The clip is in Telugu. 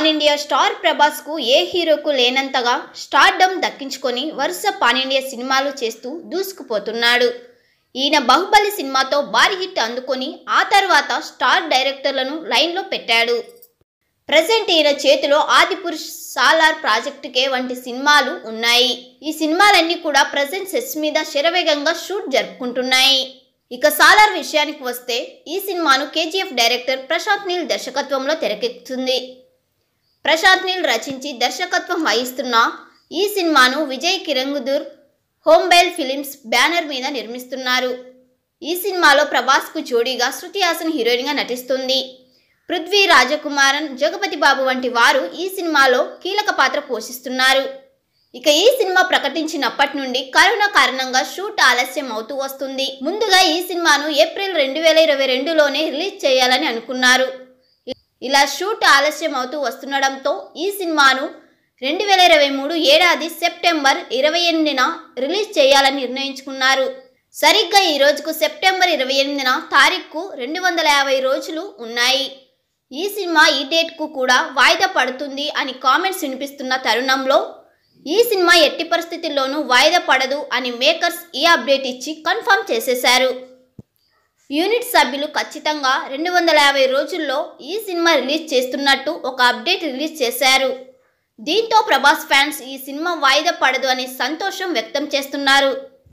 పాన్ ఇండియా స్టార్ ప్రభాస్కు ఏ హీరోకు లేనంతగా స్టార్డమ్ దక్కించుకొని వరుస పాన్ ఇండియా సినిమాలు చేస్తూ దూసుకుపోతున్నాడు ఈయన బాహుబలి సినిమాతో భారీ హిట్ అందుకొని ఆ తర్వాత స్టార్ డైరెక్టర్లను లైన్లో పెట్టాడు ప్రజెంట్ ఈయన చేతిలో ఆదిపురుష్ సాలార్ ప్రాజెక్టుకే వంటి సినిమాలు ఉన్నాయి ఈ సినిమాలన్నీ కూడా ప్రజెంట్ సెట్స్ మీద శరవేగంగా షూట్ జరుపుకుంటున్నాయి ఇక సాలార్ విషయానికి వస్తే ఈ సినిమాను కేజీఎఫ్ డైరెక్టర్ ప్రశాంత్ నీల్ దర్శకత్వంలో తెరకెక్కుతుంది ప్రశాంత్ నీల్ రచించి దర్శకత్వం వహిస్తున్న ఈ సినిమాను విజయ్ కిరంగుదూర్ హోంబైల్ ఫిలిమ్స్ బ్యానర్ మీద నిర్మిస్తున్నారు ఈ సినిమాలో ప్రభాస్కు జోడీగా శృతి హాసన్ హీరోయిన్గా నటిస్తుంది పృథ్వీ రాజకుమారన్ జగపతి బాబు వంటి వారు ఈ సినిమాలో కీలక పాత్ర పోషిస్తున్నారు ఇక ఈ సినిమా ప్రకటించినప్పటి నుండి కరోనా కారణంగా షూట్ ఆలస్యం అవుతూ వస్తుంది ముందుగా ఈ సినిమాను ఏప్రిల్ రెండు వేల ఇరవై రెండులోనే రిలీజ్ చేయాలని అనుకున్నారు ఇలా షూట్ ఆలస్యం అవుతూ వస్తుండడంతో ఈ సినిమాను రెండు వేల ఇరవై మూడు ఏడాది సెప్టెంబర్ ఇరవై ఎనిమిదిన రిలీజ్ చేయాలని నిర్ణయించుకున్నారు సరిగ్గా ఈ రోజుకు సెప్టెంబర్ ఇరవై ఎనిమిదిన తారీఖు రెండు వందల యాభై రోజులు ఉన్నాయి ఈ సినిమా ఈ డేట్కు కూడా వాయిదా పడుతుంది అని కామెంట్స్ వినిపిస్తున్న తరుణంలో ఈ సినిమా ఎట్టి పరిస్థితుల్లోనూ వాయిదా పడదు అని మేకర్స్ ఈ అప్డేట్ ఇచ్చి కన్ఫర్మ్ చేసేశారు యూనిట్ సభ్యులు ఖచ్చితంగా రెండు వందల యాభై రోజుల్లో ఈ సినిమా రిలీజ్ చేస్తున్నట్టు ఒక అప్డేట్ రిలీజ్ చేశారు దీంతో ప్రభాస్ ఫ్యాన్స్ ఈ సినిమా వాయిదా పడదు అనే సంతోషం వ్యక్తం చేస్తున్నారు